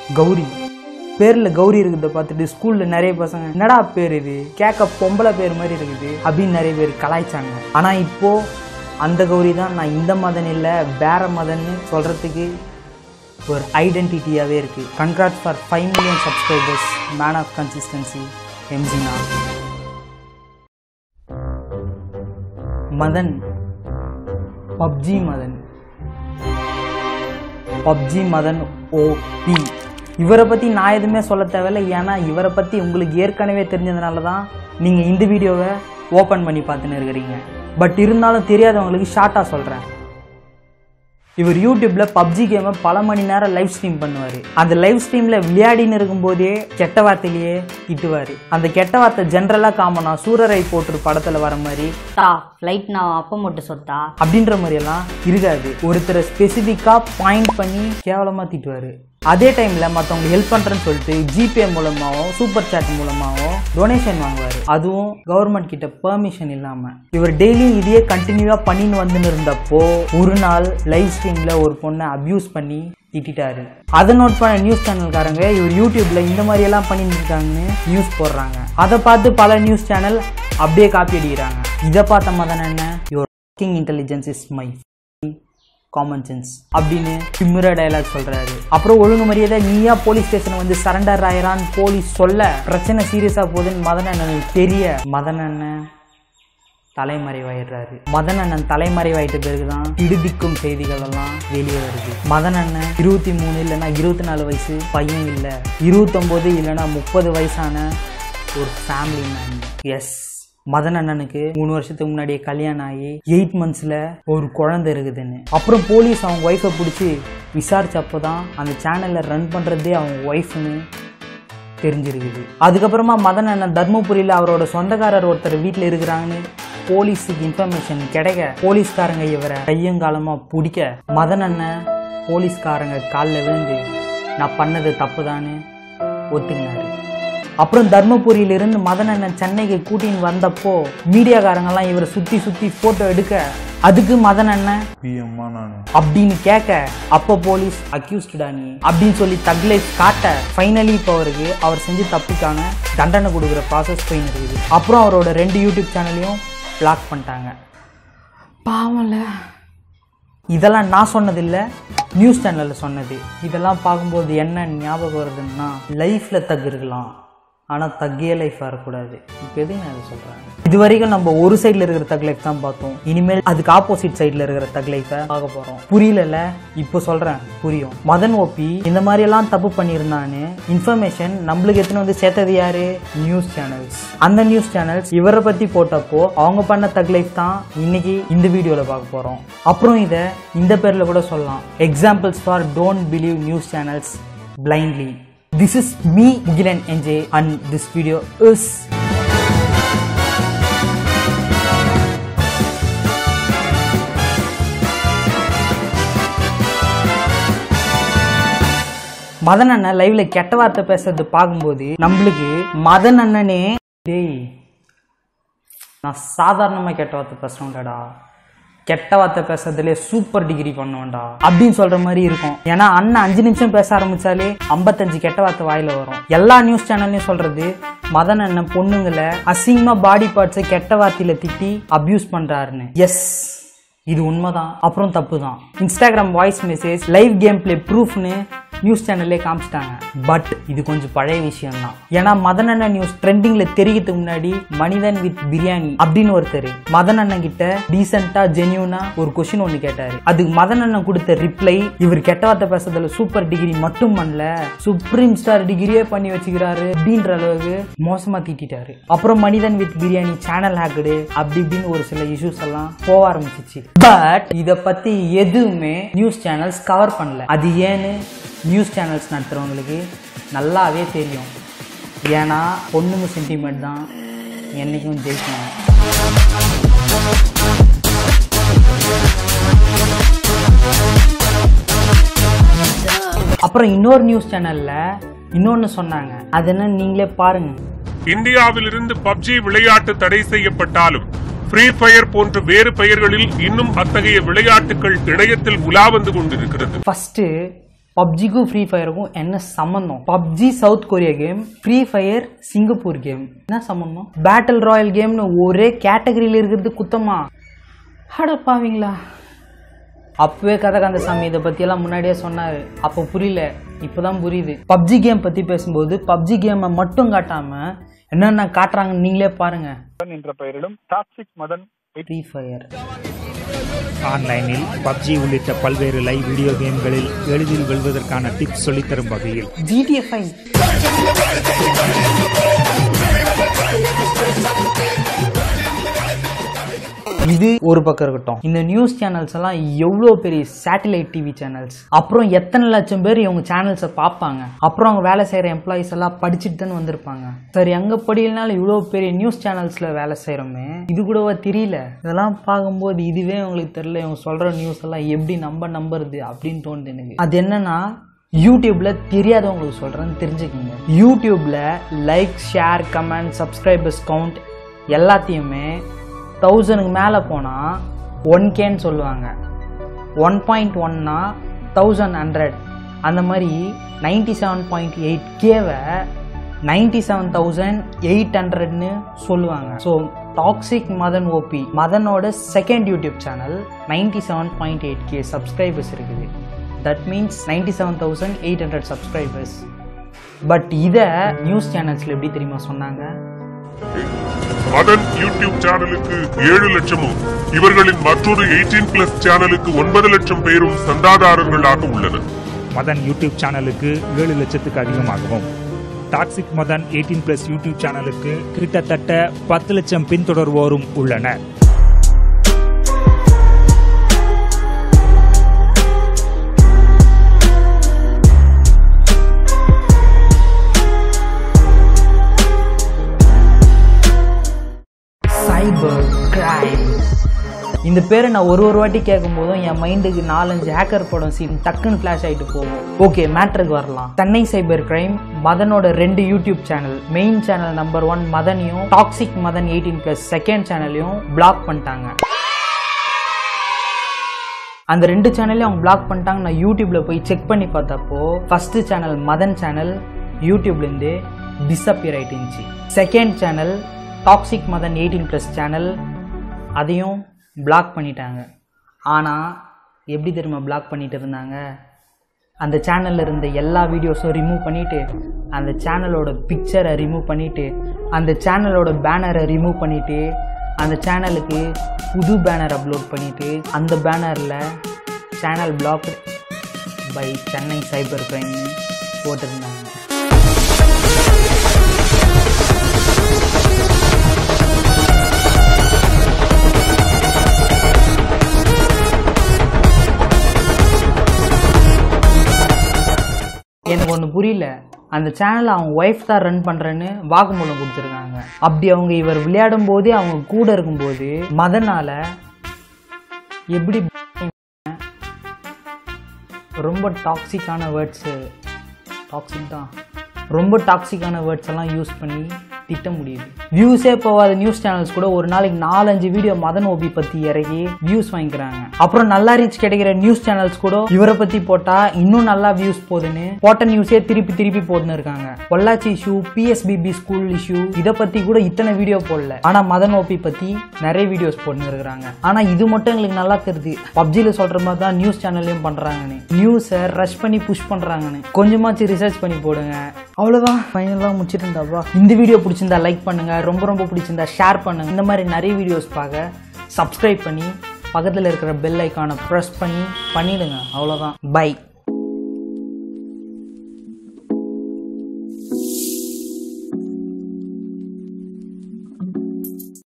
கௌரி பேர்ல கௌரி இருக்கிறத பார்த்துட்டு ஸ்கூல்ல நிறைய பசங்க என்னடா பேர் இது கேட்க பொம்பளை பேர் மாதிரி இருக்குது அப்படின்னு நிறைய பேர் கலாய்ச்சாங்க ஆனா இப்போ அந்த கௌரி தான் நான் இந்த மதன் இல்லை வேற மதன்னு சொல்றதுக்கு ஒரு ஐடென்டிட்டியாகவே இருக்கு congrats for five million subscribers man of consistency எம்ஜினா Madan PUBG Madan PUBG Madan OP இவரை பற்றி நான் எதுவுமே சொல்ல தேவையில்லை ஏன்னா இவரை பற்றி உங்களுக்கு ஏற்கனவே தெரிஞ்சதுனால தான் நீங்கள் இந்த வீடியோவை ஓப்பன் பண்ணி பார்த்துன்னு இருக்கிறீங்க பட் இருந்தாலும் தெரியாதவங்களுக்கு ஷார்ட்டாக சொல்கிறேன் இவர் யூடியூப்ல பப்ஜி கேமை பல மணி நேரம் லைவ் ஸ்ட்ரீம் பண்ணுவார் அந்த லைவ் ஸ்ட்ரீம்ல விளையாடின்னு இருக்கும்போதே கெட்ட வார்த்தையிலேயே திட்டுவார் அந்த கெட்ட வார்த்தை ஜென்ரலாக காமனா சூரரை போட்டு படத்தில் வர மாதிரி தா ஃப்ளைட் நான் அப்போ மட்டும் சொத்தா அப்படின்ற மாதிரியெல்லாம் இருக்காது ஒருத்தரை ஸ்பெசிஃபிக்காக பாயிண்ட் பண்ணி கேவலமாக திட்டுவார் அதே டைமில் மற்றவங்களுக்கு ஹெல்ப் பண்ணுறேன்னு சொல்லிட்டு ஜிபே மூலமாகவும் சூப்பர் சாட் மூலமாகவும் டொனேஷன் வாங்குவார் அதுவும் கவர்மெண்ட் கிட்ட பெர்மிஷன் இல்லாமல் இவர் டெய்லியும் இதையே கண்டினியூவாக பண்ணின்னு வந்துன்னு இருந்தப்போ ஒரு நாள் லைவ் ஸ்ட்ரீமில் ஒரு பொண்ணை அப்யூஸ் பண்ணி திட்டாரு அதை நோட் பண்ண நியூஸ் சேனல்காரங்க இவர் யூடியூப்ல இந்த மாதிரி எல்லாம் பண்ணிட்டு இருக்காங்கன்னு நியூஸ் போடுறாங்க அதை பார்த்து பல நியூஸ் சேனல் அப்படியே காப்பி அடிக்கிறாங்க இதை பார்த்த மதன் என்ன your working intelligence is my common sense அப்படின்னு திமிர டயலாக் சொல்றாரு அப்புறம் ஒழுங்கு மரியாதை நீயா போலீஸ் ஸ்டேஷன் வந்து சரண்டர் ஆயிரான்னு போலீஸ் சொல்ல பிரச்சனை சீரியஸா போகுதுன்னு மதன் அண்ணனுக்கு தெரிய மதன் அண்ணன் தலைமறைவாயிடுறாரு மதன் அண்ணன் தலைமறைவாயிட்ட பிறகுதான் இடுதிக்கும் செய்திகள் எல்லாம் வெளியே வருது மதன் அண்ணன் இருபத்தி மூணு இல்லைன்னா இருபத்தி நாலு வயசு பையன் இல்லை இருபத்தொம்போது இல்லைன்னா முப்பது வயசான ஒரு ஃபேமிலி மேன் எஸ் மதன் அண்ணனுக்கு மூணு வருஷத்துக்கு முன்னாடியே கல்யாணம் ஆகி எயிட் மந்த்ஸில் ஒரு குழந்தை இருக்குதுன்னு அப்புறம் போலீஸ் அவங்க ஒய்ஃபை பிடிச்சி விசாரிச்சப்போ தான் அந்த சேனலை ரன் பண்ணுறதே அவங்க ஒய்ஃப்னு தெரிஞ்சிருக்குது அதுக்கப்புறமா மதன் அண்ணன் தர்மபுரியில் அவரோட சொந்தக்காரர் ஒருத்தர் வீட்டில் இருக்கிறாங்கன்னு போலீஸுக்கு இன்ஃபர்மேஷன் கிடைக்க போலீஸ்காரங்க இவரை கையங்காலமா பிடிக்க மதன் அண்ணன் போலீஸ்காரங்க காலில் விழுந்து நான் பண்ணது தப்புதான்னு ஒத்துக்கினாரு அப்புறம் தர்மபுரியிலிருந்து மதன் அண்ணன் சென்னைக்கு கூட்டின்னு வந்தப்போ மீடியாக்காரங்கெல்லாம் இவரை சுற்றி சுற்றி ஃபோட்டோ எடுக்க அதுக்கு மதன் அண்ணன் பிஎம்மா நான் அப்படின்னு கேட்க அப்போ போலீஸ் அக்யூஸ்டா நீ அப்படின்னு சொல்லி தக்லைஃப் காட்ட ஃபைனலி இப்போ அவருக்கு அவர் செஞ்சு தப்புக்கான தண்டனை கொடுக்குற ப்ராசஸ் போயின்னு இருக்குது அப்புறம் அவரோட ரெண்டு யூடியூப் சேனலையும் பிளாக் பண்ணிட்டாங்க பாவம்ல இதெல்லாம் நான் சொன்னதில்ல நியூஸ் சேனலில் சொன்னது இதெல்லாம் பார்க்கும்போது என்ன ஞாபகம் வருதுன்னா லைஃப்பில் தகு இருக்கலாம் ஆனால் தக்கிய லைஃப் வரக்கூடாது இப்போ எதுக்கு நான் இதை சொல்கிறேன் இது வரைக்கும் நம்ம ஒரு சைடில் இருக்கிற தக் லைஃப் தான் பார்த்தோம் இனிமேல் அதுக்கு ஆப்போசிட் சைடில் இருக்கிற தக் லைஃபை பார்க்க போகிறோம் புரியலல்ல இப்போ சொல்கிறேன் புரியும் மதன் ஓபி இந்த மாதிரி எல்லாம் தப்பு பண்ணியிருந்தான்னு இன்ஃபர்மேஷன் நம்மளுக்கு எத்தனை வந்து சேர்த்தது யாரு நியூஸ் சேனல்ஸ் அந்த நியூஸ் சேனல்ஸ் இவரை பற்றி போட்டப்போ அவங்க பண்ண தக் லைஃப் தான் இன்னைக்கு இந்த வீடியோவில் பார்க்க போகிறோம் அப்புறம் இதை இந்த பேரில் கூட சொல்லலாம் examples for don't believe news channels blindly this is me mugilan nj and this video is Madan அண்ணன் லைவ்ல கெட்ட வார்த்தை பேசுறது பார்க்கும்போது நம்மளுக்கு மதன் அண்ணனே டேய் நான் சாதாரணமாக கெட்ட வார்த்தை பேசுகிறேன்டா கெட்ட வார்த்தை பேசுறதுலே சூப்பர் டிகிரி பண்ணுவேன்டா அப்படின்னு சொல்ற மாதிரி இருக்கும் ஏன்னா அண்ணன் அஞ்சு நிமிஷம் பேச ஆரம்பிச்சாலே ஐம்பத்தஞ்சு கெட்ட வார்த்தை வாயில வரும் எல்லா நியூஸ் சேனல்லையும் சொல்றது மதன் அண்ணன் பொண்ணுங்களை அசிங்கமா பாடி பார்ட்ஸை கெட்ட வார்த்தையில திட்டி அபியூஸ் பண்றாருன்னு எஸ் இது உண்மைதான் அப்புறம் தப்பு தான் Instagram voice message live game play ப்ரூஃப்னு நியூஸ் சேனல்லே காமிச்சிட்டாங்க பட் இது கொஞ்சம் பழைய விஷயம் தான் ஏன்னா மதன் அண்ணன் நியூஸ் ட்ரெண்டிங்ல தெரியறதுக்கு முன்னாடி மனிதன் வித் பிரியாணி அப்படின்னு ஒருத்தர் மதன் அண்ணன் கிட்ட டீசெண்டா ஜென்யூனா ஒரு கொஸ்டின் ஒன்று கேட்டாரு அதுக்கு மதன் அண்ணன் கொடுத்த ரிப்ளை இவர் கெட்ட வார்த்தை பேசுறதுல சூப்பர் டிகிரி மட்டும் பண்ணல சுப்ரீம் ஸ்டார் டிகிரியே பண்ணி வச்சுக்கிறாரு அப்படின்ற அளவுக்கு மோசமா திட்டாரு அப்புறம் மனிதன் வித் பிரியாணி சேனல் ஹேக்கடு அப்படி இப்படின்னு ஒரு சில இஷ்யூஸ் எல்லாம் போக ஆரம்பிச்சிச்சு பட் இத பத்தி எதுவுமே நியூஸ் சேனல்ஸ் கவர் பண்ணல அது ஏன்னு நியூஸ் சேனல்ஸ் நடத்துறவங்களுக்கு நல்லாவே தெரியும் ஏன்னா பொண்ணுங்க சென்டிமெண்ட் தான் என்னைக்கும் ஜெயிக்கணும் அப்புறம் இன்னொரு நியூஸ் சேனல்ல இன்னொன்னு சொன்னாங்க அது என்ன நீங்களே பாருங்க இந்தியாவிலிருந்து பப்ஜி விளையாட்டு தடை செய்யப்பட்டாலும் ஃப்ரீ ஃபயர் போன்ற வேறு பெயர்களில் இன்னும் அத்தகைய விளையாட்டுகள் இணையத்தில் உலா வந்து கொண்டிருக்கிறது ஃபஸ்ட்டு பப்ஜிக்கும் ஃப்ரீ ஃபயருக்கும் என்ன சம்மந்தம் PUBG South Korea game free fire Singapore game என்ன சம்மந்தம் பேட்டில் ராயல் கேம்னு ஒரே கேட்டகரியில் இருக்கிறது குத்தமா அடப்பாவீங்களா அப்பவே கதகாந்தசாமி இதை பற்றியெல்லாம் முன்னாடியே சொன்னார் அப்போ புரியல இப்போதான் புரியுது பப்ஜி கேம் பற்றி பேசும்போது பப்ஜி கேமை மட்டும் காட்டாமல் என்னென்ன காட்டுறாங்கன்னு நீங்களே பாருங்க என்ற பெயரிலும் டாக்ஸிக் மதன் ஃப்ரீ ஃபயர் ஆன்லைனில் பப்ஜி உள்ளிட்ட பல்வேறு லைவ் வீடியோ கேம்களில் எளிதில் வெல்வதற்கான டிப்ஸ் சொல்லித்தரும் வகையில் ஜிடிஎஃப்ஐ இது ஒரு பக்கம் இருக்கட்டும் இந்த நியூஸ் சேனல்ஸ் எல்லாம் எவ்வளோ பெரிய சேட்டலைட் டிவி சேனல்ஸ் அப்புறம் எத்தனை லட்சம் பேர் இவங்க சேனல்ஸை பார்ப்பாங்க அப்புறம் அவங்க வேலை செய்கிற எம்ப்ளாயிஸ் எல்லாம் படிச்சுட்டு தானே வந்திருப்பாங்க சரி எங்க படியிலனாலும் இவ்வளோ பெரிய நியூஸ் சேனல்ஸில் வேலை செய்கிறோமே இது கூடவா தெரியல இதெல்லாம் பார்க்கும்போது இதுவே உங்களுக்கு தெரியல இவங்க சொல்கிற நியூஸ் எல்லாம் எப்படி நம்ம நம்புறது அப்படின்னு தோணுது எனக்கு அது என்னன்னா யூடியூப்ல தெரியாதவங்களுக்கு சொல்றேன்னு தெரிஞ்சுக்கோங்க யூடியூப்ல like share comment subscribers count எல்லாத்தையுமே தௌசண்ட்க்கு மேலே போனால் ஒன் கேன்னு சொல்லுவாங்க ஒன் பாயிண்ட் ஒன்னா தௌசண்ட் ஹண்ட்ரட் அந்த மாதிரி நைன்டி செவன் பாயிண்ட் எயிட் கேவை நைன்டி செவன் தௌசண்ட் எயிட் ஹண்ட்ரட்னு சொல்லுவாங்க ஸோ டாக்ஸிக் மதன் ஓபி மதனோட second YouTube channel ninety seven point eight K subscribers இருக்குது that means ninety seven thousand eight hundred subscribers but இதை news சேனல்ஸில் எப்படி தெரியுமா சொன்னாங்க மதன் யூடியூப் சேனலுக்கு ஏழு லட்சமும் இவர்களின் மற்றொரு 18 பிளஸ் சேனலுக்கு ஒன்பது லட்சம் பேரும் சந்தாதாரர்களாக உள்ளனர் மதன் யூடியூப் சேனலுக்கு ஏழு லட்சத்துக்கு அதிகமாகவும் toxic Madan eighteen plus YouTube சேனலுக்கு கிட்டத்தட்ட பத்து லட்சம் பின்தொடர்வோரும் உள்ளனர் சைபர் கிரைம் இந்த பேரை நான் ஒரு ஒரு வாட்டி கேட்கும் போதும் என் மைண்டுக்கு நாலஞ்சு ஹேக்கர் படம் சீன் டக்குன்னு ஃபிளாஷ் ஆயிட்டு போகும் ஓகே மேட்ருக்கு வரலாம் சென்னை சைபர் கிரைம் மதனோட ரெண்டு YouTube channel main channel number one மதனையும் toxic Madan eighteen plus second சேனலையும் பிளாக் பண்ணிட்டாங்க அந்த ரெண்டு சேனலையும் அவங்க பிளாக் பண்ணிட்டாங்க நான் யூடியூப்ல போய் செக் பண்ணி பார்த்தப்போ ஃபர்ஸ்ட் சேனல் மதன் சேனல் யூடியூப்லேருந்து டிஸப்பியர் ஆயிட்டு இருந்துச்சு second channel toxic Madan eighteen plus channel அதையும் பிளாக் பண்ணிட்டாங்க ஆனால் எப்படி தெரியுமா பிளாக் பண்ணிட்டு இருந்தாங்க அந்த சேனலில் இருந்த எல்லா வீடியோஸும் ரிமூவ் பண்ணிவிட்டு அந்த சேனலோட பிக்சரை ரிமூவ் பண்ணிவிட்டு அந்த சேனலோட பேனரை ரிமூவ் பண்ணிவிட்டு அந்த சேனலுக்கு புது பேனர் அப்லோட் பண்ணிவிட்டு அந்த பேனரில் channel block by Chennai cyber கிரைம்னு போட்டிருந்தாங்க எனக்கு ஒன்று புரியல அந்த சேனலை அவங்க ஒய்ஃப் தான் ரன் பண்ணுறேன்னு வாக்குமூலம் கொடுத்துருக்காங்க அப்படி அவங்க இவர் விளையாடும் போதே அவங்க கூட இருக்கும்போது மதனால எப்படி ரொம்ப டாக்ஸிக்கான வேர்ட்ஸு டாக்ஸிக் தான் ரொம்ப டாக்ஸிக்கான வேர்ட்ஸ் எல்லாம் யூஸ் பண்ணி திட்ட முடியுது வியூஸே போகாத நியூஸ் சேனல்ஸ் கூட ஒரு நாளைக்கு நாலஞ்சு வீடியோ மதன் ஓபி பத்தி இறங்கி வியூஸ் வாங்கிக்கிறாங்க அப்புறம் நல்லா ரீச் கிடைக்கிற நியூஸ் சேனல்ஸ் கூட இவரை பத்தி போட்டா இன்னும் நல்லா வியூஸ் போகுதுன்னு போட்ட நியூஸே திருப்பி திருப்பி போட்டுன்னு இருக்காங்க Pollachi issue PSBB school issue இதை பத்தி கூட இத்தனை வீடியோ போடல ஆனா மதன் ஓபி பத்தி நிறைய வீடியோஸ் போட்டுன்னு இருக்காங்க ஆனா இது மட்டும் எங்களுக்கு நல்லா தெரியுது பப்ஜில சொல்ற மாதிரி தான் நியூஸ் சேனல்லையும் பண்றாங்கன்னு நியூஸை ரஷ் பண்ணி புஷ் பண்றாங்கன்னு கொஞ்சமாச்சு ரிசர்ச் பண்ணி போடுங்க அவ்வளவுதான் ஃபைனலாக முடிச்சிட்டு இருந்தாப்பா இந்த வீடியோ பிடிச்சிருந்தா லைக் பண்ணுங்க ரொம்ப ரொம்ப பிடிச்சிருந்தா ஷேர் பண்ணுங்க இந்த மாதிரி நிறைய வீடியோஸ் பார்க்க சப்ஸ்கிரைப் பண்ணி பக்கத்தில் இருக்கிற பெல் ஐக்கானை ப்ரெஸ் பண்ணி பண்ணிடுங்க அவ்வளோதான் பை